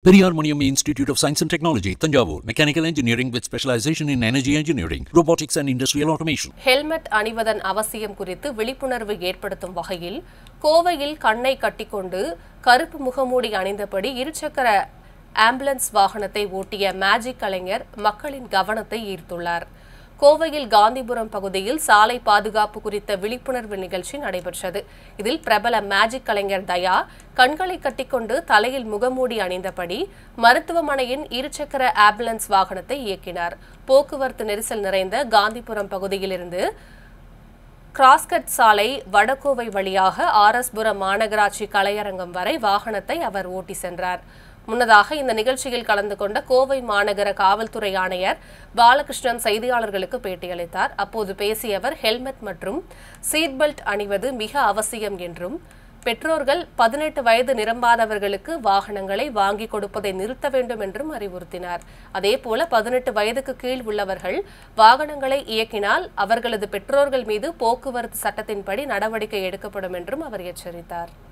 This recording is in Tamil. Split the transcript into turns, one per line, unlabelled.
Periyar Maniam Institute of Science and Technology, Tanjavur. Mechanical engineering with specialization in energy engineering, robotics and industrial automation.
Helmet அணிவதன் அவசியம் குறித்து விழிப்புணர்வு ஏற்படுத்தும் வகையில் கோவையில் கண்ணை கட்டிக்கொண்டு கருப்பு முகமூடி அணிந்தபடி இருசக்கர ஆம்புலன்ஸ் வாகனத்தை ஓட்டிய மேஜிக் கலைஞர் மக்களின் கவனத்தை ஈர்த்துள்ளார் கோவையில் காந்திபுரம் பகுதியில் சாலை பாதுகாப்பு குறித்த விழிப்புணர்வு நிகழ்ச்சி நடைபெற்றது இதில் பிரபல மேஜிக் கலைஞர் தயா கண்களை கட்டிக்கொண்டு தலையில் முகமூடி அணிந்தபடி மருத்துவமனையின் இருசக்கர ஆம்புலன்ஸ் வாகனத்தை இயக்கினார் போக்குவரத்து நெரிசல் நிறைந்த காந்திபுரம் பகுதியிலிருந்து கிராஸ்கட் சாலை வடகோவை வழியாக ஆர்எஸ்புரம் மாநகராட்சி கலையரங்கம் வரை வாகனத்தை அவர் ஓட்டி சென்றார் முன்னதாக இந்த நிகழ்ச்சியில் கலந்து கொண்ட கோவை மாநகர காவல்துறை ஆணையர் பாலகிருஷ்ணன் செய்தியாளர்களுக்கு பேட்டியளித்தார் அப்போது பேசிய அவர் ஹெல்மெட் மற்றும் சீட் பெல்ட் அணிவது மிக அவசியம் என்றும் பெற்றோர்கள் பதினெட்டு வயது நிரம்பாதவர்களுக்கு வாகனங்களை வாங்கி கொடுப்பதை நிறுத்த வேண்டும் என்றும் அறிவுறுத்தினார் அதேபோல பதினெட்டு வயதுக்கு கீழ் உள்ளவர்கள் வாகனங்களை இயக்கினால் அவர்களது பெற்றோர்கள் மீது போக்குவரத்து சட்டத்தின்படி நடவடிக்கை எடுக்கப்படும் என்றும் அவர் எச்சரித்தார்